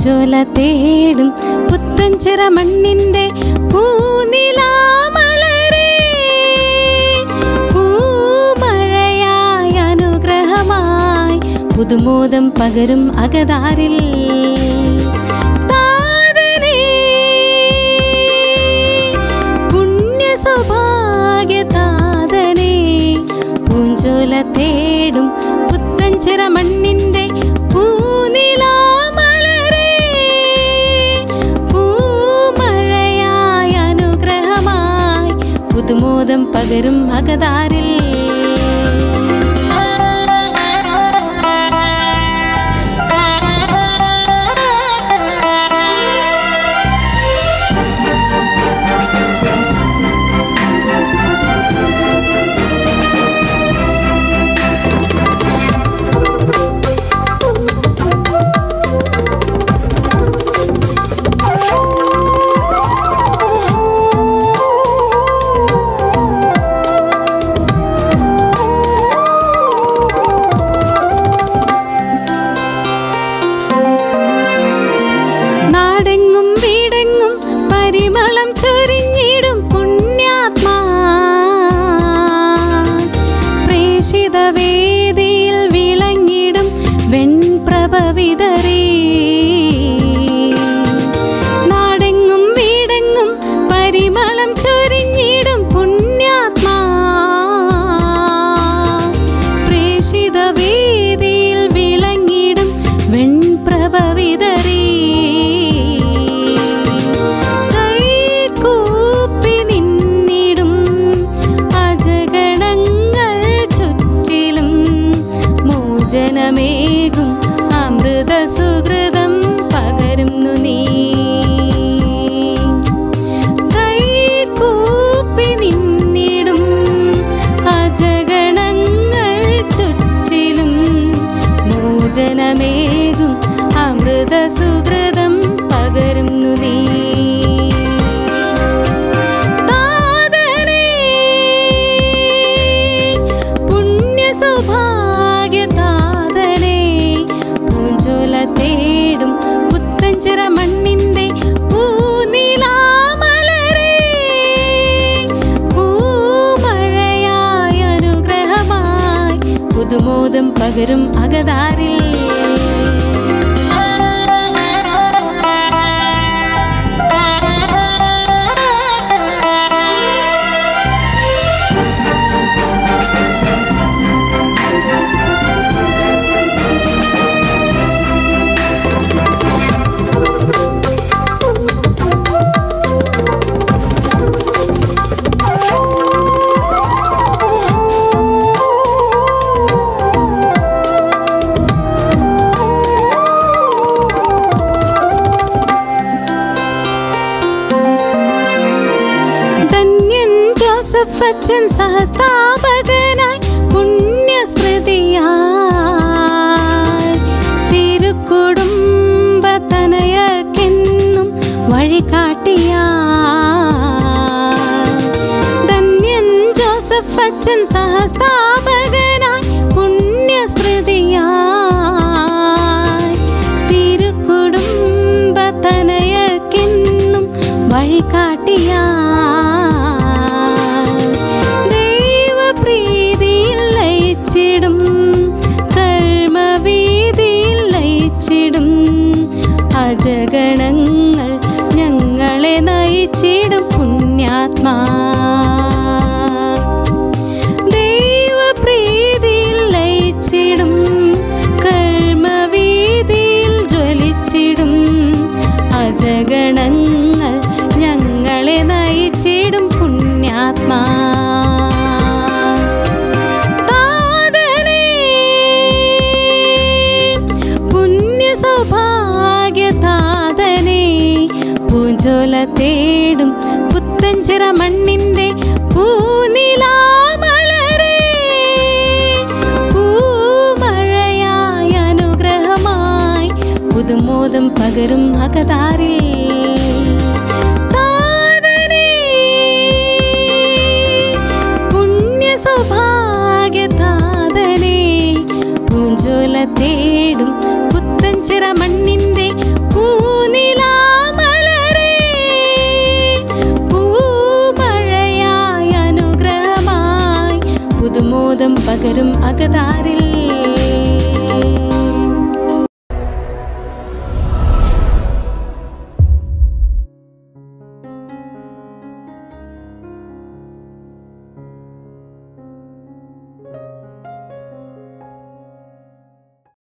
പൂഞ്ചോല തേടും പുത്തൻ ചിറ മണ്ണിൻ്റെ പൂനിലാമലരേ പൂമഴയായ അനുഗ്രഹമായി പുതുമോദം പകരും അകതാരിൽ താതനേ, പുണ്യ സൗഭാഗ്യ താതനേ പൂഞ്ചോല തേടും പുത്തൻ ചിറ മണ്ണിൻ്റെ പൂനിലാമലരേ പൂമഴയായ അനുഗ്രഹമായി പുതുമോദം പകരും അകതാരിൽ നാടെങ്ങും വീടെങ്ങും പരിമളം ചൊരിഞ്ഞിടും പുണ്യാത്മാ പ്രേഷിത വേദിയിൽ വിളങ്ങിടും വെൺപ്രഭ വിതറി നാടെങ്ങും വീടെങ്ങും പരിമളം ചൊരിഞ്ഞിടും പുണ്യാത്മാ പ്രേഷിത വേദിയിൽ വിളങ്ങിടും വെൺപ്രഭ വിതറി കൈകൂപ്പി നിന്നിടും അജഗണങ്ങൾ ചുറ്റിലും മോചനമേകും അമൃത സുഹൃതം പകരുന്നു നീ കൈകൂപ്പി നിന്നിടും അജഗണങ്ങൾ ചുറ്റിലും മോചനമേകും അമൃത സുഹൃതം പകരുന്നു നീ താതനേ, പുണ്യ സൗഭാഗ്യ താതനേ, പൂഞ്ചോല തേടും പുത്തഞ്ചിറ മണ്ണിൻ്റെ പൂനിലാമലരേ പൂമഴയായ അനുഗ്രഹമായി പുതുമോദം പകരും അകതാരിൽ ധന്യൻ ജോസഫ് അച്ഛൻ സഹസ്ഥാപകനായി പുണ്യസ്മൃതിയായി തിരുക്കുടുംബത്തനയർക്കെന്നും വഴികാട്ടിയായി ധന്യൻ ജോസഫ് അച്ഛൻ സഹസ്ഥാപകനായി പുണ്യസ്മൃതിയായി തിരുക്കുടുംബത്തനയർക്കെന്നും വഴികാട്ടിയായി ദൈവപ്രീതിയിൽ ലയിച്ചിടും കർമ്മവീതിയിൽ ലയിച്ചിടും അജഗണങ്ങൾ ഞങ്ങളെ നയിച്ചിടും പുണ്യാത്മാ ദൈവപ്രീതിയിൽ ലയിച്ചിടും കർമ്മവീതിയിൽ ജ്വലിച്ചിടും അജഗണങ്ങൾ ഞങ്ങളെ നയിച്ചിടും പുണ്യാത്മാ താതനേ, പുണ്യ സൗഭാഗ്യ താതനേ പൂഞ്ചോല തേടും പുത്തഞ്ചിറ മണ്ണിൻ്റെ പൂനിലാമലരേ പൂമഴയായ അനുഗ്രഹമായി പുതുമോദം പകരും അകതാരിൽ താതനേ, പുണ്യ സൗഭാഗ്യ താതനേ പൂഞ്ചോല തേടും പുത്തഞ്ചിറ മണ്ണിൻ്റെ പൂ പകരും അകതാരിൽ